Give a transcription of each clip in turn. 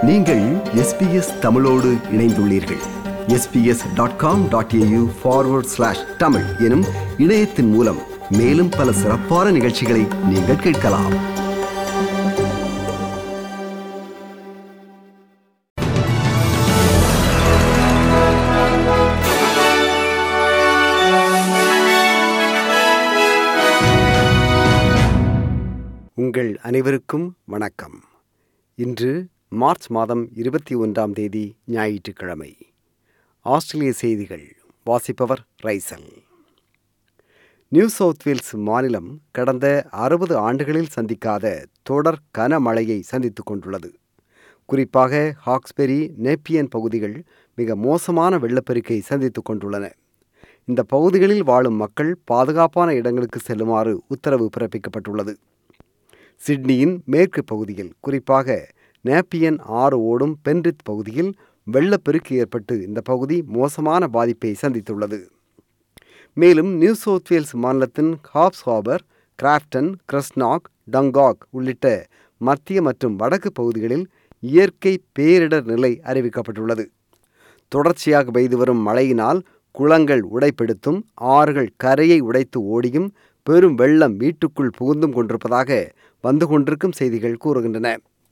நீங்கள் எஸ்பிஎஸ் தமிழோடு இணைந்துள்ளீர்கள் SBS dot com dot AU forward slash Tamil எனும் இணையத்தின் மூலம் மேலும் பல சிறப்பான நிகழ்ச்சிகளை நீங்கள் கேட்கலாம் உங்கள் அனைவருக்கும் வணக்கம் இன்று மார்ச் மாதம் இருபத்தி ஒன்றாம் தேதி ஞாயிற்றுக்கிழமை ஆஸ்திரேலிய செய்திகள் வாசிப்பவர் ரைசல் நியூ சவுத் வேல்ஸ் மாநிலம் கடந்த அறுபது ஆண்டுகளில் சந்திக்காத தொடர் கனமழையை சந்தித்துக் கொண்டுள்ளது குறிப்பாக ஹாக்ஸ்பெரி நேப்பியன் பகுதிகள் மிக மோசமான வெள்ளப்பெருக்கை சந்தித்துக் கொண்டுள்ளன இந்த பகுதிகளில் வாழும் மக்கள் பாதுகாப்பான இடங்களுக்கு செல்லுமாறு உத்தரவு பிறப்பிக்கப்பட்டுள்ளது சிட்னியின் மேற்கு பகுதியில் குறிப்பாக நேப்பியன் ஆறு ஓடும் பென்ரித் பகுதியில் வெள்ளப்பெருக்கு ஏற்பட்டு இந்த பகுதி மோசமான பாதிப்பை சந்தித்துள்ளது மேலும் நியூ சவுத் வேல்ஸ் மாநிலத்தின் ஹாப்ஸ் ஹாபர் கிராஃப்டன் கிரஸ்நாக் டங்காக் உள்ளிட்ட மத்திய மற்றும் வடக்கு பகுதிகளில் இயற்கை பேரிடர் நிலை அறிவிக்கப்பட்டுள்ளது தொடர்ச்சியாக பெய்து வரும் மழையினால் குளங்கள் உடைப்பெடுத்தும் ஆறுகள் கரையை உடைத்து ஓடியும் பெரும் வெள்ளம் வீட்டுக்குள் புகுந்தும் கொண்டிருப்பதாக வந்து கொண்டிருக்கும் செய்திகள் கூறுகின்றன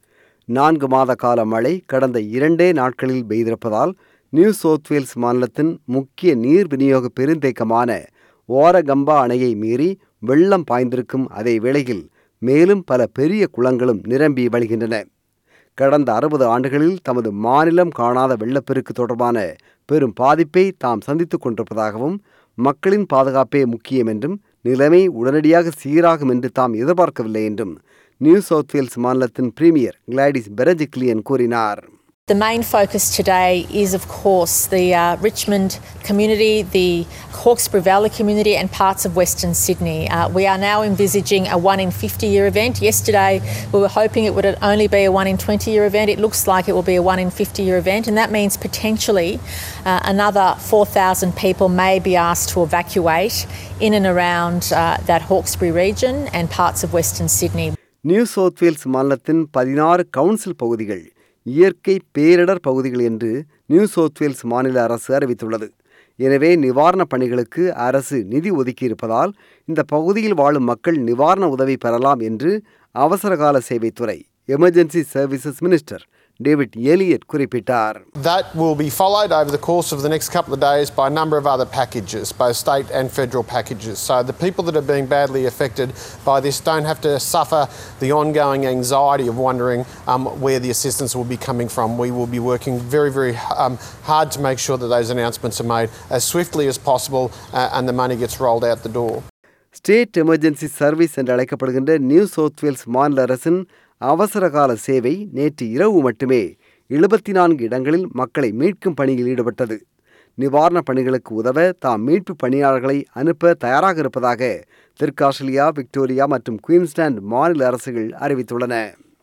நான்கு மாத கால மழை கடந்த இரண்டே நாட்களில் பெய்திருப்பதால் நியூ சவுத் வேல்ஸ் மாநிலத்தின் முக்கிய நீர் விநியோக பெருந்தேக்கமான ஓரகம்பா அணையை மீறி வெள்ளம் பாய்ந்திருக்கும் அதே வேளையில் மேலும் பல பெரிய குளங்களும் நிரம்பி வழிகின்றன கடந்த அறுபது ஆண்டுகளில் தமது மாநிலம் காணாத வெள்ளப்பெருக்கு தொடர்பான பெரும் பாதிப்பை தாம் சந்தித்துக் கொண்டிருப்பதாகவும் மக்களின் பாதுகாப்பே முக்கியம் என்றும் நிலைமை உடனடியாக சீராகும் என்று தாம் எதிர்பார்க்கவில்லை என்றும் நியூ சவுத் வேல்ஸ் மாநிலத்தின் பிரீமியர் கிளாடிஸ் பெரஜிக்லியன் கூறினார் The main focus today is, of course, the uh, Richmond community, the Hawkesbury Valley community, and parts of Western Sydney. Uh, we are now envisaging a 1 in 50 year event. Yesterday, we were hoping it would only be a 1 in 20 year event. It looks like it will be a 1 in 50 year event, and that means potentially uh, another 4,000 people may be asked to evacuate in and around uh, that Hawkesbury region and parts of Western Sydney. New South Wales மாநிலத்தின் பதினாறு council பகுதிகள் இயற்கை பேரிடர் பகுதிகள் என்று new South Wales மாநில அரசு அறிவித்துள்ளது எனவே நிவாரணப் பணிகளுக்கு அரசு நிதி ஒதுக்கியிருப்பதால் இந்த பகுதியில் வாழும் மக்கள் நிவாரண உதவி பெறலாம் என்று அவசரகால சேவைத்துறை emergency services minister David Elliott குறிப்பிட்டார் That will be followed over the course of the next couple of days by a number of other packages, both state and federal packages. So the people that are being badly affected by this don't have to suffer the ongoing anxiety of wondering um, where the assistance will be coming from. We will be working very, very um, hard to make sure that those announcements are made as swiftly as possible uh, and the money gets rolled out the door. State emergency service என்று அழைக்கப்படுகின்ற new South Wales மாநில அரசின் அவசரகால சேவை நேற்று இரவு மட்டுமே எழுபத்தி நான்கு இடங்களில் மக்களை மீட்கும் பணியில் ஈடுபட்டது நிவாரணப் பணிகளுக்கு உதவ தாம் மீட்பு பணியாளர்களை அனுப்ப தயாராக இருப்பதாக தெற்கு ஆஸ்திரேலியா விக்டோரியா மற்றும் குயின்ஸ்லாந்து மாநில அரசுகள் அறிவித்துள்ளன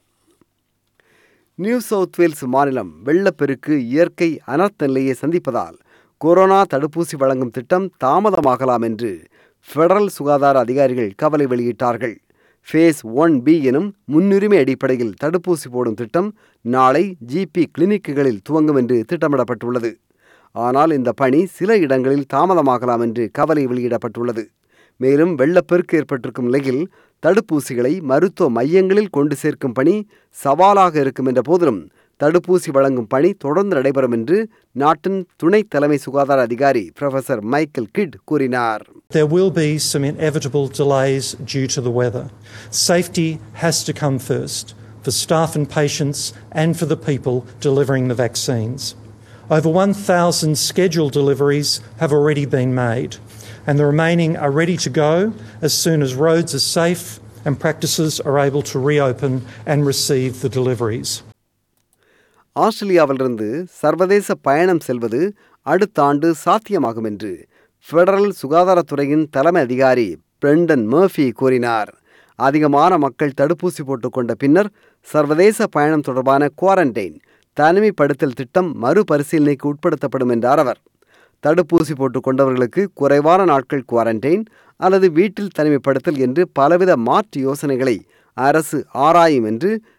நியூ சவுத் வேல்ஸ் மாநிலம் வெள்ளப்பெருக்கு இயற்கை அனர்த்த நிலையை சந்திப்பதால் கொரோனா தடுப்பூசி வழங்கும் திட்டம் தாமதமாகலாம் என்று ஃபெடரல் சுகாதார அதிகாரிகள் கவலை வெளியிட்டார்கள் ஃபேஸ் ஒன் பி எனும் முன்னுரிமை அடிப்படையில் தடுப்பூசி போடும் திட்டம் நாளை ஜிபி கிளினிக்குகளில் துவங்கும் என்று திட்டமிடப்பட்டுள்ளது ஆனால் இந்த பணி சில இடங்களில் தாமதமாகலாம் என்று கவலை வெளியிடப்பட்டுள்ளது மேலும் வெள்ளப்பெருக்கு ஏற்பட்டிருக்கும் நிலையில் தடுப்பூசிகளை மருத்துவ மையங்களில் கொண்டு சேர்க்கும் பணி சவாலாக இருக்கும் என்ற போதிலும் தடுப்பூசி வழங்கும் பணி தொடர்ந்து நடைபெறும் என்று நாட்டின் துணை தலைமை சுகாதார அதிகாரி ப்ரொஃபசர் மைக்கேல் கிட் கூறினார் There will be some inevitable delays due to the weather. Safety has to come first for staff and patients and for the people delivering the vaccines. Over 1,000 scheduled deliveries have already been made, and the remaining are ready to go as soon as roads are safe and practices are able to reopen and receive the deliveries. ஆஸ்திரேலியாவிலிருந்து சர்வதேச பயணம் செல்வது அடுத்த ஆண்டு சாத்தியமாகும் என்று federal சுகாதாரத்துறையின் தலைமை அதிகாரி பிரெண்டன் மர்ஃபி கூறினார் அதிகமான மக்கள் தடுப்பூசி போட்டுக்கொண்ட பின்னர் சர்வதேச பயணம் தொடர்பான குவாரண்டைன் தனிமைப்படுத்தல் திட்டம் மறுபரிசீலனைக்கு உட்படுத்தப்படும் என்றார் அவர் தடுப்பூசி போட்டுக் கொண்டவர்களுக்கு குறைவான நாட்கள் குவாரண்டைன் அல்லது வீட்டில் தனிமைப்படுத்தல் என்று பலவித மாற்று யோசனைகளை அரசு ஆராயும் என்று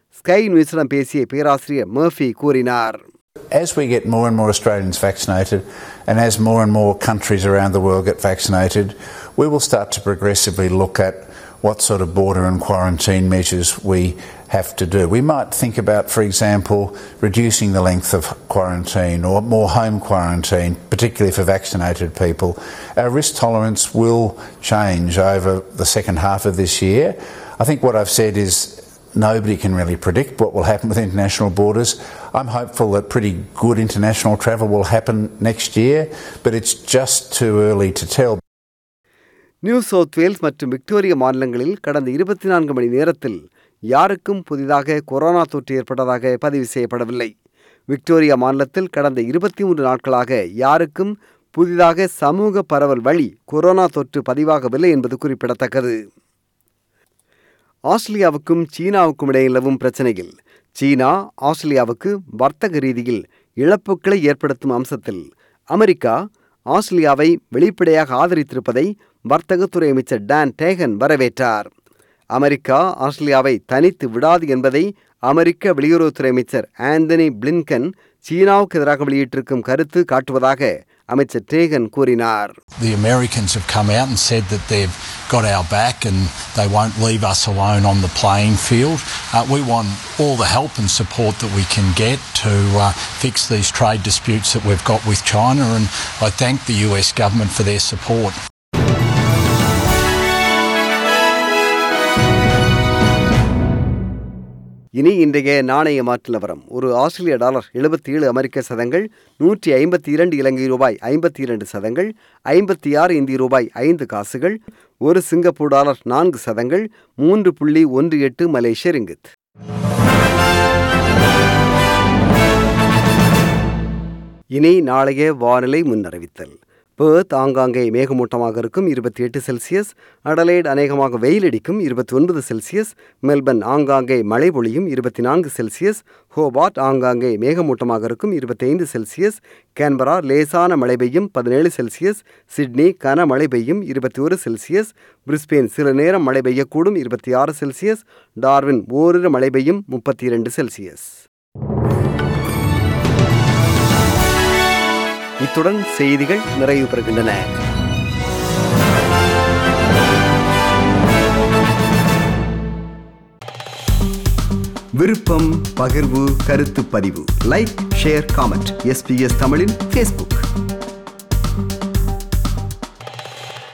ஸ்கை நியூஸிடம் பேசிய பேராசிரியர் மர்ஃபி கூறினார் As we get more and more Australians vaccinated, and as more and more countries around the world get vaccinated, we will start to progressively look at what sort of border and quarantine measures we have to do. We might think about, for example, reducing the length of quarantine or more home quarantine, particularly for vaccinated people. Our risk tolerance will change over the second half of this year. I think what I've said is nobody can really predict what will happen with international borders. I'm hopeful that pretty good international travel will happen next year, but it's just too early to tell. New South Wales மற்றும் Victoria மாநிலங்களில் கடந்த இருபத்தி நான்கு மணி நேரத்தில் யாருக்கும் புதிதாக corona தொற்று ஏற்பட்டதாக பதிவு செய்யப்படவில்லை விக்டோரியா மாநிலத்தில் கடந்த இருபத்தி மூன்று நாட்களாக யாருக்கும் புதிதாக சமூக பரவல் வழி கொரோனா தொற்று பதிவாகவில்லை என்பது குறிப்பிடத்தக்கது ஆஸ்திரேலியாவுக்கும் சீனாவுக்கும் இடையே நிலவும் பிரச்சனையில் சீனா ஆஸ்திரேலியாவுக்கு வர்த்தக ரீதியில் இழப்புகளை ஏற்படுத்தும் அம்சத்தில் அமெரிக்கா ஆஸ்திரேலியாவை வெளிப்படையாக ஆதரித்திருப்பதை வர்த்தகத்துறை அமைச்சர் டான் டேகன் வரவேற்றார் அமெரிக்கா ஆஸ்திரேலியாவை தனித்து விடாது என்பதை அமெரிக்க வெளியுறவுத்துறை அமைச்சர் ஆந்தனி பிளின்கன் சீனாவுக்கு எதிராக வெளியிட்டிருக்கும் கருத்து காட்டுவதாக அமைச்சர் டேகன் கூறினார் The Americans have come out and said that they've got our back and they won't leave us alone on the playing field. Uh, we want all the help and support that we can get to uh, fix these trade disputes that we've got with China, and I thank the US government for their support. இனி இன்றைய நாணய மாற்று நிலவரம் ஒரு ஆஸ்திரேலிய dollar எழுபத்தி ஏழு அமெரிக்க சதங்கள் நூற்றி ஐம்பத்தி இரண்டு இலங்கை ரூபாய் ஐம்பத்தி இரண்டு சதங்கள் ஐம்பத்தி ஆறு இந்திய ரூபாய் ஐந்து காசுகள் ஒரு சிங்கப்பூர் டாலர் நான்கு சதங்கள் மூன்று புள்ளி ஒன்று எட்டு மலேசிய ரிங்கித் இனி நாளைய வானிலை முன்னறிவித்தல் பேர்த் ஆங்காங்கே மேகமூட்டமாக இருக்கும் இருபத்தி எட்டு செல்சியஸ் அடலைட் அநேகமாக வெயிலடிக்கும் இருபத்தி ஒன்பது செல்சியஸ் மெல்பர்ன் ஆங்காங்கே மழை பொழியும் இருபத்தி நான்கு செல்சியஸ் ஹோபார்ட் ஆங்காங்கே மேகமூட்டமாக இருக்கும் இருபத்தைந்து செல்சியஸ் கேன்பரா லேசான மழை பெய்யும் பதினேழு செல்சியஸ் சிட்னி கனமழை பெய்யும் இருபத்தி ஒரு செல்சியஸ் பிரிஸ்பேன் சில நேரம் மழை பெய்யக்கூடும் இருபத்தி ஆறு செல்சியஸ் டார்வின் ஓரிரு மழை பெய்யும் முப்பத்தி இரண்டு செல்சியஸ் இத்துடன் செய்திகள் நிறைவு பெறுகின்றன விருப்பம் பகிர்வு கருத்து பதிவு லைக் ஷேர் காமெண்ட் எஸ்பிஎஸ் தமிழின் ஃபேஸ்புக்